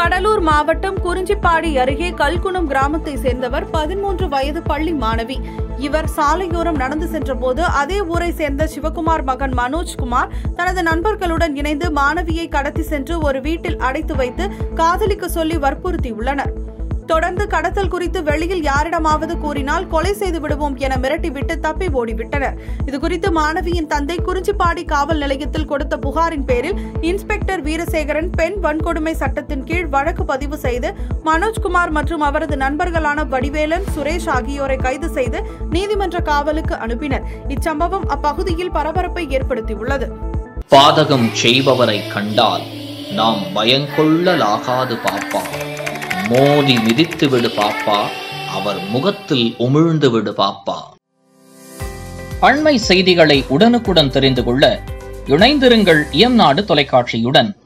கடலூர் மாவட்டம் குறிஞ்சிப்பாடி அருகே கல்குணம் கிராமத்தை சேர்ந்தவர் பதிமூன்று வயது பள்ளி மாணவி இவர் சாலையோரம் நடந்து சென்றபோது அதே ஊரை சேர்ந்த சிவகுமார் மகன் மனோஜ்குமார் தனது நண்பர்களுடன் இணைந்து மாணவியை கடத்தி சென்று ஒரு வீட்டில் அடைத்து வைத்து காதலிக்க சொல்லி வற்புறுத்தியுள்ளனர் தொடர்ந்து கடத்தல் குறித்து வெளியில் யாரிடமாவது கூறினால் கொலை செய்து விடுவோம் என மிரட்டிவிட்டு தப்பி ஓடிவிட்டனர் இதுகுறித்து மாணவியின் தந்தை குறிஞ்சிப்பாடி காவல் நிலையத்தில் கொடுத்த புகாரின் பேரில் இன்ஸ்பெக்டர் வீரசேகரன் பெண் வன்கொடுமை சட்டத்தின் கீழ் வழக்கு பதிவு செய்து மனோஜ்குமார் மற்றும் அவரது நண்பர்களான வடிவேலன் சுரேஷ் ஆகியோரை கைது செய்து நீதிமன்ற காவலுக்கு அனுப்பினர் இச்சம்பவம் அப்பகுதியில் பரபரப்பை ஏற்படுத்தியுள்ளது பாதகம் செய்பவரை கண்டால் நாம் பயங்கொள்ளலாகாது பாப்பா மோதி மிதித்து விடு பாப்பா அவர் முகத்தில் உமிழ்ந்து விடு பாப்பா அண்மை செய்திகளை உடனுக்குடன் தெரிந்து கொள்ள இணைந்திருங்கள் இயம்நாடு தொலைக்காட்சியுடன்